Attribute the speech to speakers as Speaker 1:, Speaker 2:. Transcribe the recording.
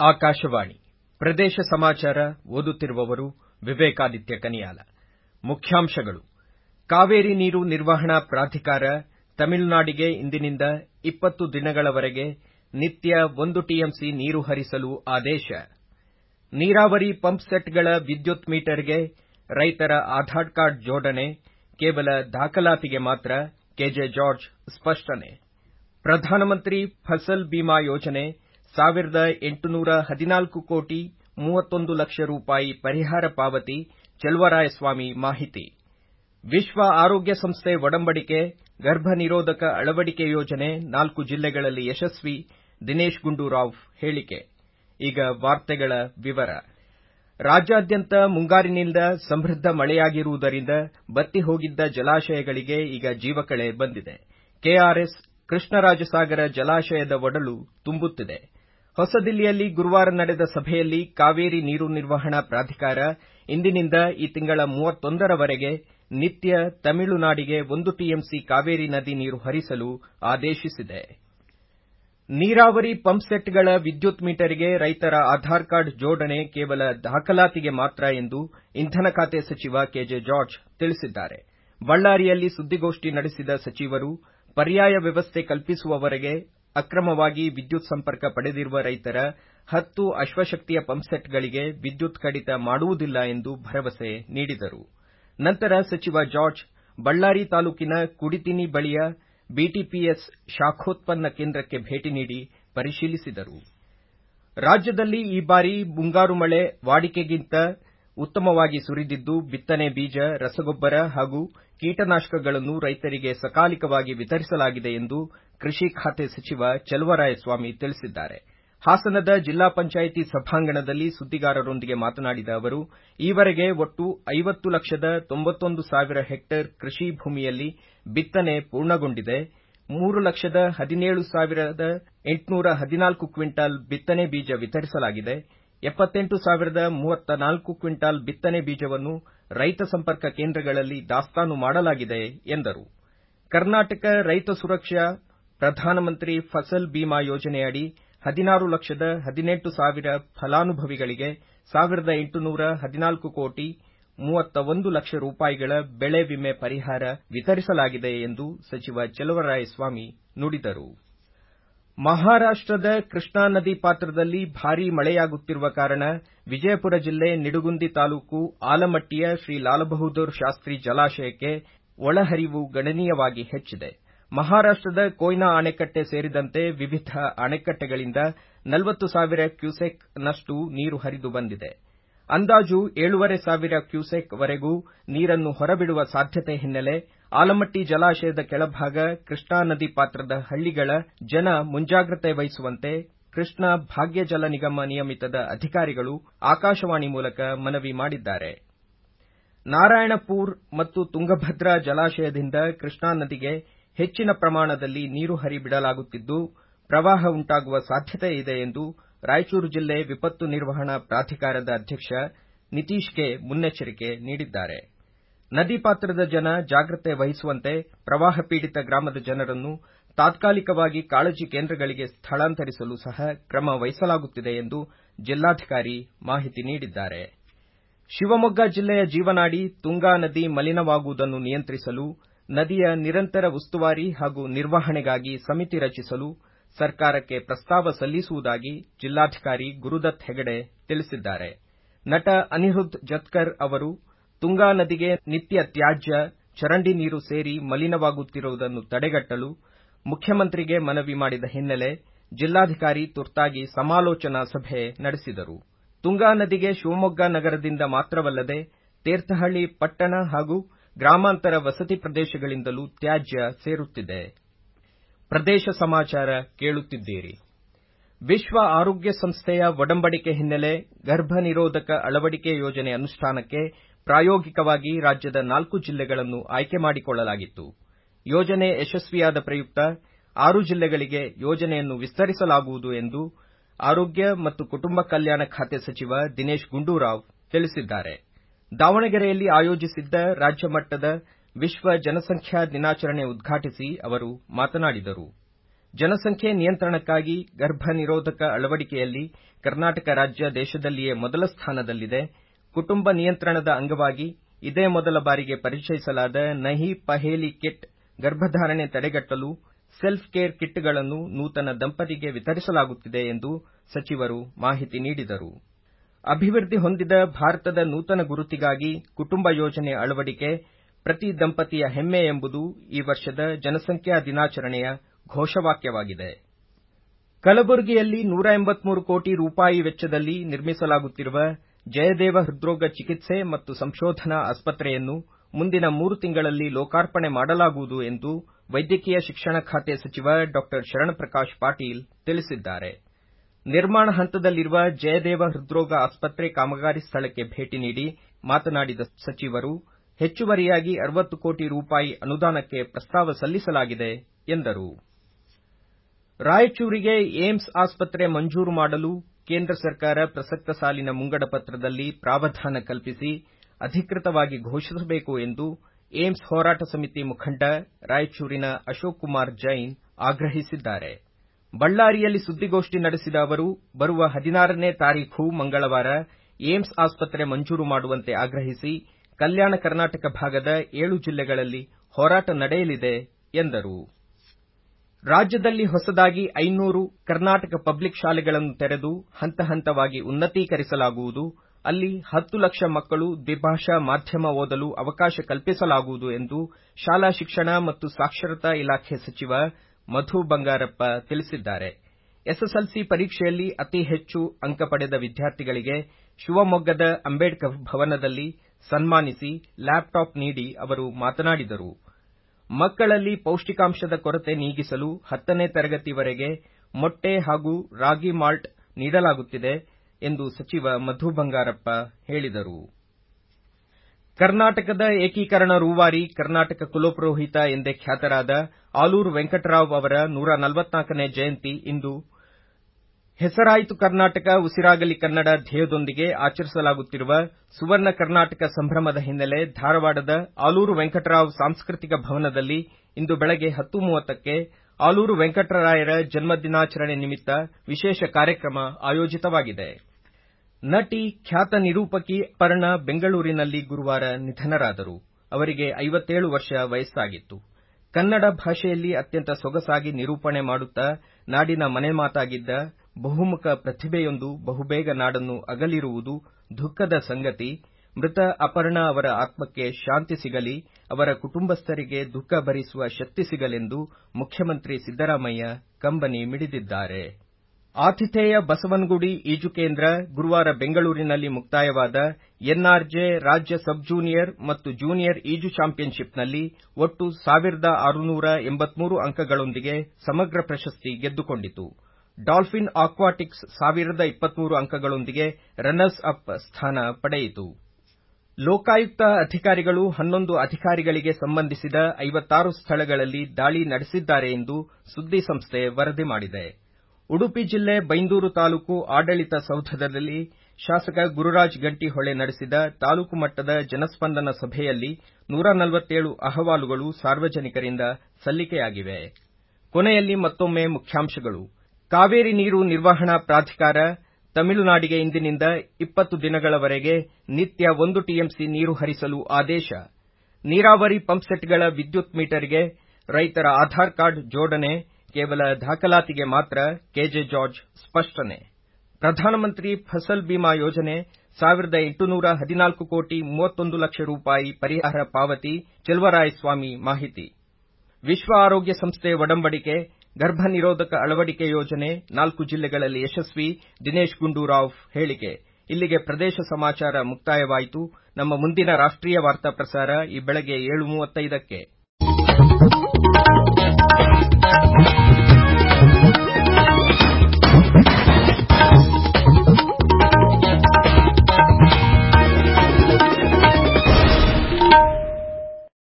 Speaker 1: ಆಕಾಶವಾಣಿ ಪ್ರದೇಶ ಸಮಾಚಾರ ಓದುತ್ತಿರುವವರು ವಿವೇಕಾದಿತ್ಯ ಕನಿಯಾಲ ಮುಖ್ಯಾಂಶಗಳು ಕಾವೇರಿ ನೀರು ನಿರ್ವಹಣಾ ಪ್ರಾಧಿಕಾರ ತಮಿಳುನಾಡಿಗೆ ಇಂದಿನಿಂದ 20 ದಿನಗಳವರೆಗೆ ನಿತ್ಯ ಒಂದು ಟಿಎಂಸಿ ನೀರು ಹರಿಸಲು ಆದೇಶ ನೀರಾವರಿ ಪಂಪ್ ಸೆಟ್ಗಳ ವಿದ್ಯುತ್ ಮೀಟರ್ಗೆ ರೈತರ ಆಧಾರ್ ಕಾರ್ಡ್ ಜೋಡಣೆ ಕೇವಲ ದಾಖಲಾತಿಗೆ ಮಾತ್ರ ಕೆಜೆ ಜಾರ್ಜ್ ಸ್ಪಷ್ಟನೆ ಪ್ರಧಾನಮಂತ್ರಿ ಫಸಲ್ ಬಿಮಾ ಯೋಜನೆ 1814 ಕೋಟಿ 31 ಲಕ್ಷ ರೂಪಾಯಿ ಪರಿಹಾರ ಪಾವತಿ ಚೆಲುವರಾಯಸ್ವಾಮಿ ಮಾಹಿತಿ ವಿಶ್ವ ಆರೋಗ್ಯ ಸಂಸ್ಥೆ ಒಡಂಬಡಿಕೆ ಗರ್ಭನಿರೋಧಕ ಅಳವಡಿಕೆ ಯೋಜನೆ ನಾಲ್ಕು ಜಿಲ್ಲೆಗಳಲ್ಲಿ ಯಶಸ್ವಿ ದಿನೇಶ್ ಗುಂಡೂರಾವ್ ಹೇಳಿಕೆ ಈಗ ವಾರ್ತೆಗಳ ವಿವರ ರಾಜ್ಯಾದ್ಯಂತ ಮುಂಗಾರಿನಿಂದ ಸಮೃದ್ಧ ಮಳೆಯಾಗಿರುವುದರಿಂದ ಬತ್ತಿ ಹೋಗಿದ್ದ ಜಲಾಶಯಗಳಿಗೆ ಈಗ ಜೀವಕಳೆ ಬಂದಿದೆ ಕೆಆರ್ಎಸ್ ಕೃಷ್ಣರಾಜಸಾಗರ ಜಲಾಶಯದ ಒಡಲು ತುಂಬುತ್ತಿದೆ ಹೊಸದಿಲ್ಲಿಯಲ್ಲಿ ಗುರುವಾರ ನಡೆದ ಸಭೆಯಲ್ಲಿ ಕಾವೇರಿ ನೀರು ನಿರ್ವಹಣಾ ಪ್ರಾಧಿಕಾರ ಇಂದಿನಿಂದ ಈ ತಿಂಗಳ 31 ರವರೆಗೆ ನಿತ್ಯ ತಮಿಳುನಾಡಿಗೆ ಒಂದು ಟಿಎಂಸಿ ಕಾವೇರಿ ನದಿ ನೀರು ಹರಿಸಲು ಆದೇಶಿಸಿದೆ ನೀರಾವರಿ ಪಂಪ್ ಸೆಟ್ಗಳ ವಿದ್ಯುತ್ ಮೀಟರ್ಗೆ ರೈತರ ಆಧಾರ್ ಕಾರ್ಡ್ ಜೋಡಣೆ ಕೇವಲ ದಾಖಲಾತಿಗೆ ಮಾತ್ರ ಎಂದು ಇಂಧನ ಖಾತೆ ಸಚಿವ ಕೆಜೆ ಜಾರ್ಜ್ ತಿಳಿಸಿದ್ದಾರೆ ಬಳ್ಳಾರಿಯಲ್ಲಿ ಸುದ್ದಿಗೋಷ್ಠಿ ನಡೆಸಿದ ಸಚಿವರು ಪರ್ಯಾಯ ವ್ಯವಸ್ಥೆ ಕಲ್ಪಿಸುವವರೆಗೆ ಅಕ್ರಮವಾಗಿ ವಿದ್ಯುತ್ ಸಂಪರ್ಕ ಪಡೆದಿರುವ ರೈತರ 10 ಅಶ್ವಶಕ್ತಿಯ ಪಂಪ್ಸೆಟ್ಗಳಿಗೆ ವಿದ್ಯುತ್ ಕಡಿತ ಮಾಡುವುದಿಲ್ಲ ಎಂದು ಭರವಸೆ ನೀಡಿದರು ನಂತರ ಸಚಿವ ಜಾರ್ಜ್ ಬಳ್ಳಾರಿ ತಾಲೂಕಿನ ಕುಡಿತಿನಿ ಬಳಿಯ ಬಿಟಿಪಿಎಸ್ ಶಾಖೋತ್ಪನ್ನ ಕೇಂದ್ರಕ್ಕೆ ಭೇಟಿ ನೀಡಿ ಪರಿಶೀಲಿಸಿದರು ರಾಜ್ಯದಲ್ಲಿ ಈ ಬಾರಿ ಮುಂಗಾರು ಮಳೆ ವಾಡಿಕೆಗಿಂತ ಉತ್ತಮವಾಗಿ ಸುರಿದಿದ್ದು ಬಿತ್ತನೆ ಬೀಜ ರಸಗೊಬ್ಬರ ಹಾಗೂ ಕೀಟನಾಶಕಗಳನ್ನು ರೈತರಿಗೆ ಸಕಾಲಿಕವಾಗಿ ವಿತರಿಸಲಾಗಿದೆ ಎಂದು ಕೃಷಿ ಖಾತೆ ಸಚಿವ ಚೆಲುವರಾಯಸ್ವಾಮಿ ತಿಳಿಸಿದ್ದಾರೆ ಹಾಸನದ ಜಿಲ್ಲಾ ಪಂಚಾಯಿತಿ ಸಭಾಂಗಣದಲ್ಲಿ ಸುದ್ದಿಗಾರರೊಂದಿಗೆ ಮಾತನಾಡಿದ ಅವರು ಈವರೆಗೆ ಒಟ್ಟು 50 ಲಕ್ಷದ 91 ಸಾವಿರ ಹೆಕ್ಟೇರ್ ಕೃಷಿ ಭೂಮಿಯಲ್ಲಿ ಬಿತ್ತನೆ ಪೂರ್ಣಗೊಂಡಿದೆ 3 ಲಕ್ಷದ 17 ಸಾವಿರದ 814 ಕ್ವಿಂಟಾಲ್ ಬಿತ್ತನೆ ಬೀಜ ವಿತರಿಸಲಾಗಿದೆ 78 ಸಾವಿರದ 34 ಕ್ವಿಂಟಾಲ್ ಬಿತ್ತನೆ ಬೀಜವನ್ನು ರೈತ ಸಂಪರ್ಕ ಕೇಂದ್ರಗಳಲ್ಲಿ ದಾಸ್ತಾನು ಮಾಡಲಾಗಿದೆ ಎಂದರು ಕರ್ನಾಟಕ ರೈತ ಸುರಕ್ಷಾ ಪ್ರಧಾನಮಂತ್ರಿ ಫಸಲ್ ಬಿಮಾ ಯೋಜನೆಯಡಿ 16 ಲಕ್ಷದ 18 ಸಾವಿರ ಫಲಾನುಭವಿಗಳಿಗೆ 1814 ಕೋಟಿ 31 ಲಕ್ಷ ರೂಪಾಯಿಗಳ ಬೆಳೆ ವಿಮೆ ಪರಿಹಾರ ವಿತರಿಸಲಾಗಿದೆ ಎಂದು ಸಚಿವ ಚೆಲುವರಾಯಸ್ವಾಮಿ ನುಡಿದರು ಮಹಾರಾಷ್ಟದ ಕೃಷ್ಣಾ ನದಿ ಪಾತ್ರದಲ್ಲಿ ಭಾರೀ ಮಳೆಯಾಗುತ್ತಿರುವ ಕಾರಣ ವಿಜಯಪುರ ಜಿಲ್ಲೆ ನಿಡಗುಂದಿ ತಾಲೂಕು ಆಲಮಟ್ಟಿಯ ಶ್ರೀ ಲಾಲಬಹದ್ದೂರ್ ಶಾಸ್ತ್ರಿ ಜಲಾಶಯಕ್ಕೆ ಒಳಹರಿವು ಗಣನೀಯವಾಗಿ ಹೆಚ್ಚಿದೆ ಮಹಾರಾಷ್ಟದ ಕೊಯ್ನಾ ಅಣೆಕಟ್ಟೆ ಸೇರಿದಂತೆ ವಿವಿಧ ಅಣೆಕಟ್ಟೆಗಳಿಂದ 40 ಸಾವಿರ ಕ್ಯೂಸೆಕ್ ನಷ್ಟು ನೀರು ಹರಿದು ಬಂದಿದೆ ಅಂದಾಜು ಏಳೂವರೆ ಸಾವಿರ ಕ್ಯೂಸೆಕ್ ವರೆಗೂ ನೀರನ್ನು ಹೊರಬಿಡುವ ಸಾಧ್ಯತೆ ಹಿನ್ನೆಲೆ ಆಲಮಟ್ಟಿ ಜಲಾಶಯದ ಕೆಳಭಾಗ ಕೃಷ್ಣಾ ನದಿ ಪಾತ್ರದ ಹಳ್ಳಿಗಳ ಜನ ಮುಂಜಾಗ್ರತೆ ವಹಿಸುವಂತೆ ಕೃಷ್ಣಾ ಭಾಗ್ಯ ಜಲ ನಿಗಮ ನಿಯಮಿತದ ಅಧಿಕಾರಿಗಳು ಆಕಾಶವಾಣಿ ಮೂಲಕ ಮನವಿ ಮಾಡಿದ್ದಾರೆ ನಾರಾಯಣಪುರ ಮತ್ತು ತುಂಗಭದ್ರಾ ಜಲಾಶಯದಿಂದ ಕೃಷ್ಣಾ ನದಿಗೆ ಹೆಚ್ಚಿನ ಪ್ರಮಾಣದಲ್ಲಿ ನೀರು ಹರಿಬಿಡಲಾಗುತ್ತಿದ್ದು ಪ್ರವಾಹ ಉಂಟಾಗುವ ಸಾಧ್ಯತೆ ಇದೆ ಎಂದು ರಾಯಚೂರು ಜಿಲ್ಲೆ ವಿಪತ್ತು ನಿರ್ವಹಣಾ ಪ್ರಾಧಿಕಾರದ ಅಧ್ಯಕ್ಷ ನಿತೀಶ್ ಕೆ ಮುನ್ನೆಚ್ಚರಿಕೆ ನೀಡಿದ್ದಾರೆ ನದಿ ಪಾತ್ರದ ಜನ ಜಾಗ್ರತೆ ವಹಿಸುವಂತೆ ಪ್ರವಾಹ ಪೀಡಿತ ಗ್ರಾಮದ ಜನರನ್ನು ತಾತ್ಕಾಲಿಕವಾಗಿ ಕಾಳಜಿ ಕೇಂದ್ರಗಳಿಗೆ ಸ್ಥಳಾಂತರಿಸಲು ಸಹ ಕ್ರಮ ವಹಿಸಲಾಗುತ್ತಿದೆ ಎಂದು ಜಿಲ್ಲಾಧಿಕಾರಿ ಮಾಹಿತಿ ನೀಡಿದ್ದಾರೆ ಶಿವಮೊಗ್ಗ ಜಿಲ್ಲೆಯ ಜೀವನಾಡಿ ತುಂಗಾ ನದಿ ಮಲಿನವಾಗುವುದನ್ನು ನಿಯಂತ್ರಿಸಲು ನದಿಯ ನಿರಂತರ ಉಸ್ತುವಾರಿ ಹಾಗೂ ನಿರ್ವಹಣೆಗಾಗಿ ಸಮಿತಿ ರಚಿಸಲು ಸರ್ಕಾರಕ್ಕೆ ಪ್ರಸ್ತಾವ ಸಲ್ಲಿಸುವುದಾಗಿ ಜಿಲ್ಲಾಧಿಕಾರಿ ಗುರುದತ್ ಹೆಗಡೆ ತಿಳಿಸಿದ್ದಾರೆ ನಟ ಅನಿರುದ್ಧ್ ಜತ್ಕರ್ ಅವರು ತುಂಗಾ ನದಿಗೆ ನಿತ್ಯ ತ್ಯಾಜ್ಯ ಚರಂಡಿ ನೀರು ಸೇರಿ ಮಲಿನವಾಗುತ್ತಿರುವುದನ್ನು ತಡೆಗಟ್ಟಲು ಮುಖ್ಯಮಂತ್ರಿಗೆ ಮನವಿ ಮಾಡಿದ ಹಿನ್ನೆಲೆ ಜಿಲ್ಲಾಧಿಕಾರಿ ತುರ್ತಾಗಿ ಸಮಾಲೋಚನಾ ಸಭೆ ನಡೆಸಿದರು ತುಂಗಾ ನದಿಗೆ ಶಿವಮೊಗ್ಗ ನಗರದಿಂದ ಮಾತ್ರವಲ್ಲದೆ ತೀರ್ಥಹಳ್ಳಿ ಪಟ್ಟಣ ಹಾಗೂ ಗ್ರಾಮಾಂತರ ವಸತಿ ಪ್ರದೇಶಗಳಿಂದಲೂ ತ್ಯಾಜ್ಯ ಸೇರುತ್ತಿದೆ ಪ್ರದೇಶ ಸಮಾಚಾರ ಕೇಳುತ್ತಿದ್ದೀರಿ ವಿಶ್ವ ಆರೋಗ್ಯ ಸಂಸ್ಥೆಯ ಒಡಂಬಡಿಕೆ ಹಿನ್ನೆಲೆ ಗರ್ಭನಿರೋಧಕ ಅಳವಡಿಕೆ ಯೋಜನೆ ಅನುಷ್ಠಾನಕ್ಕೆ ಪ್ರಾಯೋಗಿಕವಾಗಿ ರಾಜ್ಯದ ನಾಲ್ಕು ಜಿಲ್ಲೆಗಳನ್ನು ಆಯ್ಕೆ ಮಾಡಿಕೊಳ್ಳಲಾಗಿತ್ತು ಯೋಜನೆ ಯಶಸ್ವಿಯಾದ ಪ್ರಯುಕ್ತ ಆರು ಜಿಲ್ಲೆಗಳಿಗೆ ಯೋಜನೆಯನ್ನು ವಿಸ್ತರಿಸಲಾಗುವುದು ಎಂದು ಆರೋಗ್ಯ ಮತ್ತು ಕುಟುಂಬ ಕಲ್ಯಾಣ ಖಾತೆ ಸಚಿವ ದಿನೇಶ್ ಗುಂಡೂರಾವ್ ತಿಳಿಸಿದ್ದಾರೆ ದಾವಣಗೆರೆಯಲ್ಲಿ ಆಯೋಜಿಸಿದ್ದ ರಾಜ್ಯ ಮಟ್ಟದ ವಿಶ್ವ ಜನಸಂಖ್ಯಾ ದಿನಾಚರಣೆ ಉದ್ಘಾಟಿಸಿ ಅವರು ಮಾತನಾಡಿದರು ಜನಸಂಖ್ಯೆ ನಿಯಂತ್ರಣಕ್ಕಾಗಿ ಗರ್ಭ ನಿರೋಧಕ ಅಳವಡಿಕೆಯಲ್ಲಿ ಕರ್ನಾಟಕ ರಾಜ್ಯ ದೇಶದಲ್ಲಿಯೇ ಮೊದಲ ಸ್ಥಾನದಲ್ಲಿದೆ ಕುಟುಂಬ ನಿಯಂತ್ರಣದ ಅಂಗವಾಗಿ ಇದೇ ಮೊದಲ ಬಾರಿಗೆ ಪರಿಚಯಿಸಲಾದ ನಹಿ ಪಹೇಲಿ ಕಿಟ್ ಗರ್ಭಧಾರಣೆ ತಡೆಗಟ್ಟಲು ಸೆಲ್ಫ್ ಕೇರ್ ಕಿಟ್ಗಳನ್ನು ನೂತನ ದಂಪತಿಗೆ ವಿತರಿಸಲಾಗುತ್ತಿದೆ ಎಂದು ಸಚಿವರು ಮಾಹಿತಿ ನೀಡಿದರು ಅಭಿವೃದ್ಧಿ ಹೊಂದಿದ ಭಾರತದ ನೂತನ ಗುರುತಿಗಾಗಿ ಕುಟುಂಬ ಯೋಜನೆ ಅಳವಡಿಕೆ ಪ್ರತಿ ದಂಪತಿಯ ಹೆಮ್ಮೆ ಎಂಬುದು ಈ ವರ್ಷದ ಜನಸಂಖ್ಯಾ ದಿನಾಚರಣೆಯ ಘೋಷವಾಕ್ಯವಾಗಿದೆ ಕಲಬುರಗಿಯಲ್ಲಿ 183 ಕೋಟಿ ರೂಪಾಯಿ ವೆಚ್ಚದಲ್ಲಿ ನಿರ್ಮಿಸಲಾಗುತ್ತಿರುವ ಜಯದೇವ ಹೃದ್ರೋಗ ಚಿಕಿತ್ಸೆ ಮತ್ತು ಸಂಶೋಧನಾ ಆಸ್ಪತ್ರೆಯನ್ನು ಮುಂದಿನ ಮೂರು ತಿಂಗಳಲ್ಲಿ ಲೋಕಾರ್ಪಣೆ ಮಾಡಲಾಗುವುದು ಎಂದು ವೈದ್ಯಕೀಯ ಶಿಕ್ಷಣ ಖಾತೆ ಸಚಿವ ಡಾ ಶರಣಪ್ರಕಾಶ್ ಪಾಟೀಲ್ ತಿಳಿಸಿದ್ದಾರೆ ನಿರ್ಮಾಣ ಹಂತದಲ್ಲಿರುವ ಜಯದೇವ ಹೃದ್ರೋಗ ಆಸ್ಪತ್ರೆ ಕಾಮಗಾರಿ ಸ್ಥಳಕ್ಕೆ ಭೇಟಿ ನೀಡಿ ಮಾತನಾಡಿದ ಸಚಿವರು ಹೆಚ್ಚುವರಿಯಾಗಿ 60 ಕೋಟಿ ರೂಪಾಯಿ ಅನುದಾನಕ್ಕೆ ಪ್ರಸ್ತಾವ ಸಲ್ಲಿಸಲಾಗಿದೆ ಎಂದರು ರಾಯಚೂರಿಗೆ ಏಮ್ಸ್ ಆಸ್ಪತ್ರೆ ಮಂಜೂರು ಮಾಡಲು ಕೇಂದ್ರ ಸರ್ಕಾರ ಪ್ರಸಕ್ತ ಸಾಲಿನ ಮುಂಗಡ ಪತ್ರದಲ್ಲಿ ಪ್ರಾವಧಾನ ಕಲ್ಪಿಸಿ ಅಧಿಕೃತವಾಗಿ ಘೋಷಿಸಬೇಕು ಎಂದು ಏಮ್ಸ್ ಹೋರಾಟ ಸಮಿತಿ ಮುಖಂಡ ರಾಯಚೂರಿನ ಅಶೋಕ್ ಕುಮಾರ್ ಜೈನ್ ಆಗ್ರಹಿಸಿದ್ದಾರೆ ಬಳ್ಳಾರಿಯಲ್ಲಿ ಸುದ್ದಿಗೋಷ್ಠಿ ನಡೆಸಿದ ಅವರು ಬರುವ 16ನೇ ತಾರೀಖು ಮಂಗಳವಾರ ಏಮ್ಸ್ ಆಸ್ಪತ್ರೆ ಮಂಜೂರು ಮಾಡುವಂತೆ ಆಗ್ರಹಿಸಿ ಕಲ್ಯಾಣ ಕರ್ನಾಟಕ ಭಾಗದ ಏಳು ಜಿಲ್ಲೆಗಳಲ್ಲಿ ಹೋರಾಟ ನಡೆಯಲಿದೆ ಎಂದರು ರಾಜ್ಯದಲ್ಲಿ ಹೊಸದಾಗಿ 500 ಕರ್ನಾಟಕ ಪಬ್ಲಿಕ್ ಶಾಲೆಗಳನ್ನು ತೆರೆದು ಹಂತ ಹಂತವಾಗಿ ಉನ್ನತೀಕರಿಸಲಾಗುವುದು ಅಲ್ಲಿ 10 ಲಕ್ಷ ಮಕ್ಕಳು ದ್ವಿಭಾಷಾ ಮಾಧ್ಯಮ ಓದಲು ಅವಕಾಶ ಕಲ್ಪಿಸಲಾಗುವುದು ಎಂದು ಶಾಲಾ ಶಿಕ್ಷಣ ಮತ್ತು ಸಾಕ್ಷರತಾ ಇಲಾಖೆ ಸಚಿವ ಮಧು ಬಂಗಾರಪ್ಪ ತಿಳಿಸಿದ್ದಾರೆ ಎಸ್ಎಸ್ಎಲ್ಸಿ ಪರೀಕ್ಷೆಯಲ್ಲಿ ಅತಿ ಹೆಚ್ಚು ಅಂಕ ಪಡೆದ ವಿದ್ಯಾರ್ಥಿಗಳಿಗೆ ಶಿವಮೊಗ್ಗದ ಅಂಬೇಡ್ಕರ್ ಭವನದಲ್ಲಿ ಸನ್ಮಾನಿಸಿ ಲ್ಯಾಪ್ಟಾಪ್ ನೀಡಿ ಅವರು ಮಾತನಾಡಿದರು ಮಕ್ಕಳಲ್ಲಿ ಪೌಷ್ಟಿಕಾಂಶದ ಕೊರತೆ ನೀಗಿಸಲು 10ನೇ ತರಗತಿವರೆಗೆ ಮೊಟ್ಟೆ ಹಾಗೂ ರಾಗಿ ಮಾಲ್ಟ್ ನೀಡಲಾಗುತ್ತಿದೆ ಎಂದು ಸಚಿವ ಮಧು ಬಂಗಾರಪ್ಪ ಹೇಳಿದರು ಕರ್ನಾಟಕದ ಏಕೀಕರಣ ರೂವಾರಿ ಕರ್ನಾಟಕ ಕುಲಪುರೋಹಿತ ಎಂದೇ ಖ್ಯಾತರಾದ ಆಲೂರು ವೆಂಕಟರಾವ್ ಅವರ 144ನೇ ಜಯಂತಿ ಇಂದು ಹೆಸರಾಯಿತು ಕರ್ನಾಟಕ ಉಸಿರಾಗಲಿ ಕನ್ನಡ ಧ್ಯೇಯದೊಂದಿಗೆ ಆಚರಿಸಲಾಗುತ್ತಿರುವ ಸುವರ್ಣ ಕರ್ನಾಟಕ ಸಂಭ್ರಮದ ಹಿನ್ನೆಲೆ ಧಾರವಾಡದ ಆಲೂರು ವೆಂಕಟರಾವ್ ಸಾಂಸ್ಕೃತಿಕ ಭವನದಲ್ಲಿ ಇಂದು ಬೆಳಗ್ಗೆ 10:30ಕ್ಕೆ ಆಲೂರು ವೆಂಕಟರಾಯರ ಜನ್ಮದಿನಾಚರಣೆ ನಿಮಿತ್ತ ವಿಶೇಷ ಕಾರ್ಯಕ್ರಮ ಆಯೋಜಿತವಾಗಿದೆ ನಟಿ ಖ್ಯಾತ ನಿರೂಪಕಿ ಅಪರ್ಣಾ ಬೆಂಗಳೂರಿನಲ್ಲಿ ಗುರುವಾರ ನಿಧನರಾದರು ಅವರಿಗೆ 57 ವರ್ಷ ವಯಸ್ಸಾಗಿತ್ತು ಕನ್ನಡ ಭಾಷೆಯಲ್ಲಿ ಅತ್ಯಂತ ಸೊಗಸಾಗಿ ನಿರೂಪಣೆ ಮಾಡುತ್ತಾ ನಾಡಿನ ಮನೆಮಾತಾಗಿದ್ದ ಬಹುಮುಖ ಪ್ರತಿಭೆಯೊಂದು ಬಹುಬೇಗ ನಾಡನ್ನು ಅಗಲಿರುವುದು ದುಃಖದ ಸಂಗತಿ ಮೃತ ಅಪರ್ಣಾ ಅವರ ಆತ್ಮಕ್ಕೆ ಶಾಂತಿ ಸಿಗಲಿ ಅವರ ಕುಟುಂಬಸ್ಥರಿಗೆ ದುಃಖ ಭರಿಸುವ ಶಕ್ತಿ ಸಿಗಲೆಂದು ಮುಖ್ಯಮಂತ್ರಿ ಸಿದ್ದರಾಮಯ್ಯ ಕಂಬನಿ ಮಿಡಿದಿದ್ದಾರೆ ಆತಿಥೇಯ ಬಸವನಗುಡಿ ಈಜು ಕೇಂದ್ರ ಗುರುವಾರ ಬೆಂಗಳೂರಿನಲ್ಲಿ ಮುಕ್ತಾಯವಾದ ಎನ್ಆರ್ಜೆ ರಾಜ್ಯ ಸಬ್ ಜೂನಿಯರ್ ಮತ್ತು ಜೂನಿಯರ್ ಈಜು ಚಾಂಪಿಯನ್ಶಿಪ್ನಲ್ಲಿ ಒಟ್ಟು 1683 ಅಂಕಗಳೊಂದಿಗೆ ಸಮಗ್ರ ಪ್ರಶಸ್ತಿ ಗೆದ್ದುಕೊಂಡಿತು ಡಾಲ್ಫಿನ್ ಆಕ್ವಾಟಿಕ್ಸ್ 1023 ಅಂಕಗಳೊಂದಿಗೆ ರನ್ನರ್ಸ್ ಅಪ್ ಸ್ಥಾನ ಪಡೆಯಿತು ಲೋಕಾಯುಕ್ತ ಅಧಿಕಾರಿಗಳು 11 ಅಧಿಕಾರಿಗಳಿಗೆ ಸಂಬಂಧಿಸಿದ 56 ಸ್ಥಳಗಳಲ್ಲಿ ದಾಳಿ ನಡೆಸಿದ್ದಾರೆ ಎಂದು ಸುದ್ದಿ ಸಂಸ್ಥೆ ವರದಿ ಮಾಡಿದೆ ಉಡುಪಿ ಜಿಲ್ಲೆ ಬೈಂದೂರು ತಾಲೂಕು ಆಡಳಿತ ಸೌಧದಲ್ಲಿ ಶಾಸಕ ಗುರುರಾಜ್ ಗಂಟಿಹೊಳೆ ನಡೆಸಿದ ತಾಲೂಕು ಮಟ್ಟದ ಜನಸ್ಪಂದನ ಸಭೆಯಲ್ಲಿ 147 ಅಹವಾಲುಗಳು ಸಾರ್ವಜನಿಕರಿಂದ ಸಲ್ಲಿಕೆಯಾಗಿವೆ ಕೊನೆಯಲ್ಲಿ ಮತ್ತೊಮ್ಮೆ ಮುಖ್ಯಾಂಶಗಳು ಕಾವೇರಿ ನೀರು ನಿರ್ವಹಣಾ ಪ್ರಾಧಿಕಾರ ತಮಿಳುನಾಡಿಗೆ ಇಂದಿನಿಂದ 20 ದಿನಗಳವರೆಗೆ ನಿತ್ಯ ಒಂದು ಟಿಎಂಸಿ ನೀರು ಹರಿಸಲು ಆದೇಶ ನೀರಾವರಿ ಪಂಪ್ಸೆಟ್ಗಳ ವಿದ್ಯುತ್ ಮೀಟರ್ಗೆ ರೈತರ ಆಧಾರ್ ಕಾರ್ಡ್ ಜೋಡಣೆ ಕೇವಲ ದಾಖಲಾತಿಗೆ ಮಾತ್ರ ಕೆಜೆ ಜಾರ್ಜ್ ಸ್ಪಷ್ಟನೆ ಪ್ರಧಾನಮಂತ್ರಿ ಫಸಲ್ ಬಿಮಾ ಯೋಜನೆ 1814 ಕೋಟಿ 31 ಲಕ್ಷ ರೂಪಾಯಿ ಪರಿಹಾರ ಪಾವತಿ ಚೆಲುವರಾಯಸ್ವಾಮಿ ಮಾಹಿತಿ ವಿಶ್ವ ಆರೋಗ್ಯ ಸಂಸ್ಥೆ ಒಡಂಬಡಿಕೆ ಗರ್ಭ ನಿರೋಧಕ ಅಳವಡಿಕೆ ಯೋಜನೆ ನಾಲ್ಕು ಜಿಲ್ಲೆಗಳಲ್ಲಿ ಯಶಸ್ವಿ ದಿನೇಶ್ ಗುಂಡೂರಾವ್ ಹೇಳಿಕೆ ಇಲ್ಲಿಗೆ ಪ್ರದೇಶ ಸಮಾಚಾರ ಮುಕ್ತಾಯವಾಯಿತು ನಮ್ಮ ಮುಂದಿನ ರಾಷ್ಟ್ರೀಯ ವಾರ್ತಾ ಪ್ರಸಾರ ಈ ಬೆಳಗ್ಗೆ 7:35ಕ್ಕೆ